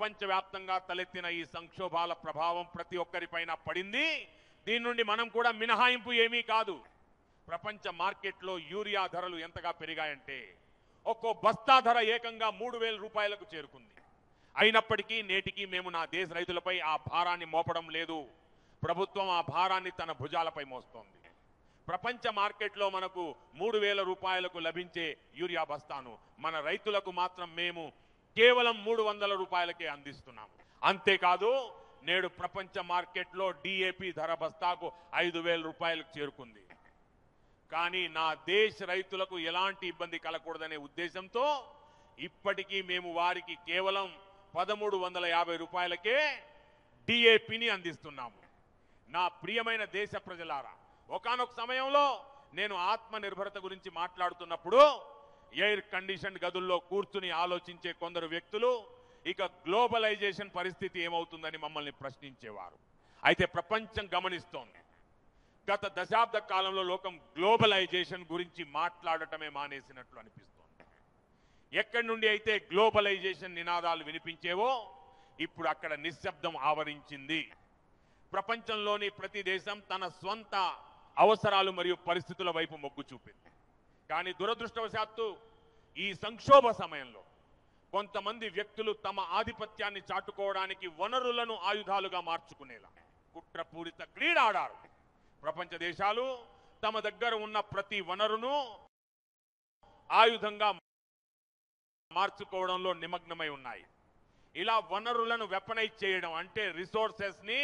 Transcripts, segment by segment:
ప్రపంచవ్యాప్తంగా తలెత్తిన ఈ సంక్షోభాల ప్రభావం ప్రతి ఒక్కరిపైన పడింది దీని నుండి మనం కూడా మినహాయింపు ఏమీ కాదు ప్రపంచ మార్కెట్లో యూరియా ధరలు ఎంతగా పెరిగాయంటే ఒక్కో బస్తా ధర ఏకంగా మూడు వేల రూపాయలకు చేరుకుంది అయినప్పటికీ నేటికి మేము నా దేశ రైతులపై ఆ భారాన్ని మోపడం లేదు ప్రభుత్వం ఆ భారాన్ని తన భుజాలపై మోస్తోంది ప్రపంచ మార్కెట్లో మనకు మూడు వేల రూపాయలకు లభించే యూరియా బస్తాను మన రైతులకు మాత్రం మేము కేవలం మూడు వందల రూపాయలకే అందిస్తున్నాము అంతేకాదు నేడు ప్రపంచ మార్కెట్లో డిఏపి ధర బస్తాకు ఐదు వేల రూపాయలకు చేరుకుంది కానీ నా దేశ రైతులకు ఎలాంటి ఇబ్బంది కలగకూడదనే ఉద్దేశంతో ఇప్పటికీ మేము వారికి కేవలం పదమూడు వందల యాభై రూపాయలకే డిఏపిని అందిస్తున్నాము నా ప్రియమైన దేశ ప్రజలారా ఒకానొక సమయంలో నేను ఆత్మ నిర్భరత గురించి మాట్లాడుతున్నప్పుడు ఎయిర్ కండిషన్ గదుల్లో కూర్చుని ఆలోచించే కొందరు వ్యక్తులు ఇక గ్లోబలైజేషన్ పరిస్థితి ఏమవుతుందని మమ్మల్ని ప్రశ్నించేవారు అయితే ప్రపంచం గమనిస్తోంది గత దశాబ్ద కాలంలో లోకం గ్లోబలైజేషన్ గురించి మాట్లాడటమే మానేసినట్లు అనిపిస్తోంది ఎక్కడి నుండి అయితే గ్లోబలైజేషన్ నినాదాలు వినిపించేవో ఇప్పుడు అక్కడ నిశ్శబ్దం ఆవరించింది ప్రపంచంలోని ప్రతి దేశం తన స్వంత అవసరాలు మరియు పరిస్థితుల వైపు మొగ్గు చూపింది కానీ దురదృష్టవశాత్తు ఈ సంక్షోభ సమయంలో కొంతమంది వ్యక్తులు తమ ఆధిపత్యాన్ని చాటుకోవడానికి వనరులను ఆయుధాలుగా మార్చుకునేలా కుట్రపూరిత క్రీడ ఆడారు ప్రపంచ దేశాలు తమ దగ్గర ఉన్న ప్రతి వనరును ఆయుధంగా మార్చుకోవడంలో నిమగ్నమై ఉన్నాయి ఇలా వనరులను వెపనైజ్ చేయడం అంటే రిసోర్సెస్ ని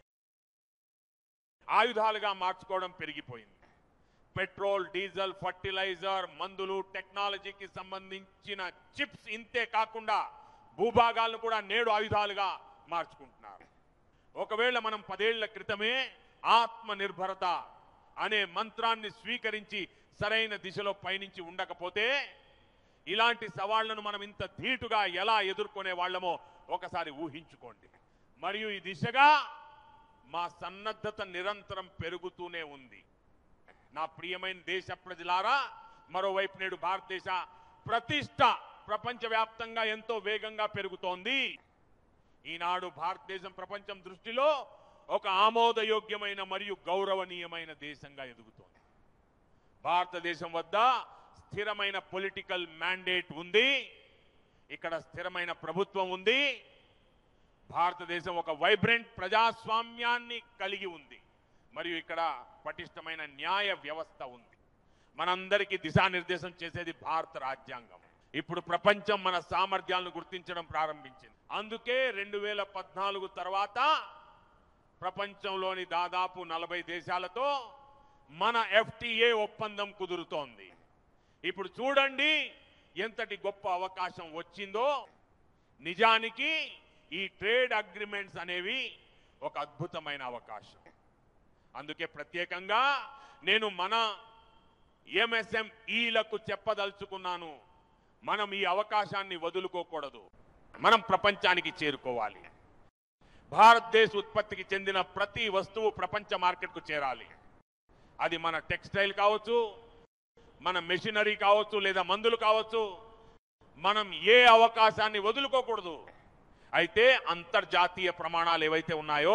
ఆయుధాలుగా మార్చుకోవడం పెరిగిపోయింది పెట్రోల్ డీజిల్ ఫర్టిలైజర్ మందులు టెక్నాలజీకి సంబంధించిన చిప్స్ ఇంతే కాకుండా భూభాగాలను కూడా నేడు ఆయుధాలుగా మార్చుకుంటున్నారు ఒకవేళ మనం పదేళ్ల క్రితమే ఆత్మ నిర్భరత అనే మంత్రాన్ని స్వీకరించి సరైన దిశలో పయనించి ఉండకపోతే ఇలాంటి సవాళ్లను మనం ఇంత ధీటుగా ఎలా ఎదుర్కొనే వాళ్ళమో ఒకసారి ఊహించుకోండి మరియు ఈ దిశగా మా సన్నద్ధత నిరంతరం పెరుగుతూనే ఉంది నా ప్రియమైన దేశ ప్రజలారా మరోవైపు నేడు భారతదేశ ప్రతిష్ట ప్రపంచవ్యాప్తంగా ఎంతో వేగంగా పెరుగుతోంది ఈనాడు భారతదేశం ప్రపంచం దృష్టిలో ఒక ఆమోదయోగ్యమైన మరియు గౌరవనీయమైన దేశంగా ఎదుగుతోంది భారతదేశం వద్ద స్థిరమైన పొలిటికల్ మ్యాండేట్ ఉంది ఇక్కడ స్థిరమైన ప్రభుత్వం ఉంది భారతదేశం ఒక వైబ్రెంట్ ప్రజాస్వామ్యాన్ని కలిగి ఉంది మరియు ఇక్కడ పటిష్టమైన న్యాయ వ్యవస్థ ఉంది మనందరికీ దిశానిర్దేశం చేసేది భారత రాజ్యాంగం ఇప్పుడు ప్రపంచం మన సామర్థ్యాలను గుర్తించడం ప్రారంభించింది అందుకే రెండు వేల పద్నాలుగు తర్వాత ప్రపంచంలోని దాదాపు నలభై దేశాలతో మన ఎఫ్టీఏ ఒప్పందం కుదురుతోంది ఇప్పుడు చూడండి ఎంతటి గొప్ప అవకాశం వచ్చిందో నిజానికి ఈ ట్రేడ్ అగ్రిమెంట్స్ అనేవి ఒక అద్భుతమైన అవకాశం అందుకే ప్రత్యేకంగా నేను మన ఎంఎస్ఎంఈలకు చెప్పదలుచుకున్నాను మనం ఈ అవకాశాన్ని వదులుకోకూడదు మనం ప్రపంచానికి చేరుకోవాలి భారతదేశ ఉత్పత్తికి చెందిన ప్రతి వస్తువు ప్రపంచ మార్కెట్కు చేరాలి అది మన టెక్స్టైల్ కావచ్చు మన మెషినరీ కావచ్చు లేదా మందులు కావచ్చు మనం ఏ అవకాశాన్ని వదులుకోకూడదు అయితే అంతర్జాతీయ ప్రమాణాలు ఏవైతే ఉన్నాయో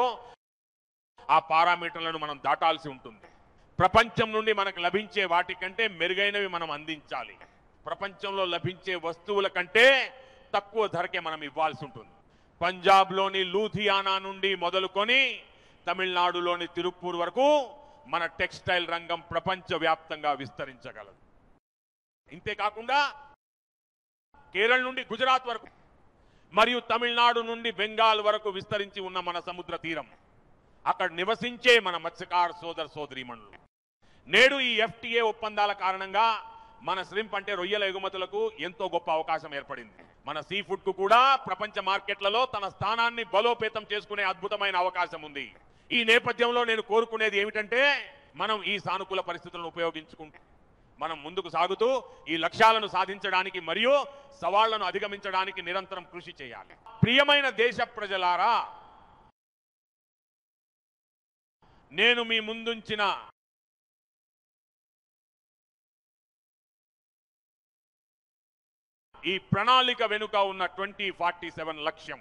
ఆ పారామీటర్లను మనం దాటాల్సి ఉంటుంది ప్రపంచం నుండి మనకు లభించే వాటికంటే మెరుగైనవి మనం అందించాలి ప్రపంచంలో లభించే వస్తువుల కంటే తక్కువ ధరకే మనం ఇవ్వాల్సి ఉంటుంది పంజాబ్లోని లూధియానా నుండి మొదలుకొని తమిళనాడులోని తిరుప్పూర్ వరకు మన టెక్స్టైల్ రంగం ప్రపంచవ్యాప్తంగా విస్తరించగలదు ఇంతేకాకుండా కేరళ నుండి గుజరాత్ వరకు మరియు తమిళనాడు నుండి బెంగాల్ వరకు విస్తరించి ఉన్న మన సముద్ర తీరం అక్కడ నివసించే మన మత్స్యకార సోదర సోదరీమణులు నేడు ఈ ఎఫ్టీఏ ఒప్పందాల కారణంగా మన శ్రింప్ అంటే రొయ్యల ఎగుమతులకు ఎంతో గొప్ప అవకాశం ఏర్పడింది మన సీ ఫుడ్ కు కూడా ప్రపంచ మార్కెట్లలో తన స్థానాన్ని బలోపేతం చేసుకునే అద్భుతమైన అవకాశం ఉంది ఈ నేపథ్యంలో నేను కోరుకునేది ఏమిటంటే మనం ఈ సానుకూల పరిస్థితులను ఉపయోగించుకుంటూ మనం ముందుకు సాగుతూ ఈ లక్ష్యాలను సాధించడానికి మరియు సవాళ్లను అధిగమించడానికి నిరంతరం కృషి చేయాలి ప్రియమైన దేశ ప్రజలారా నేను మీ ముందుంచిన ఈ ప్రణాళిక వెనుక ఉన్న ట్వంటీ ఫార్టీ సెవెన్ లక్ష్యం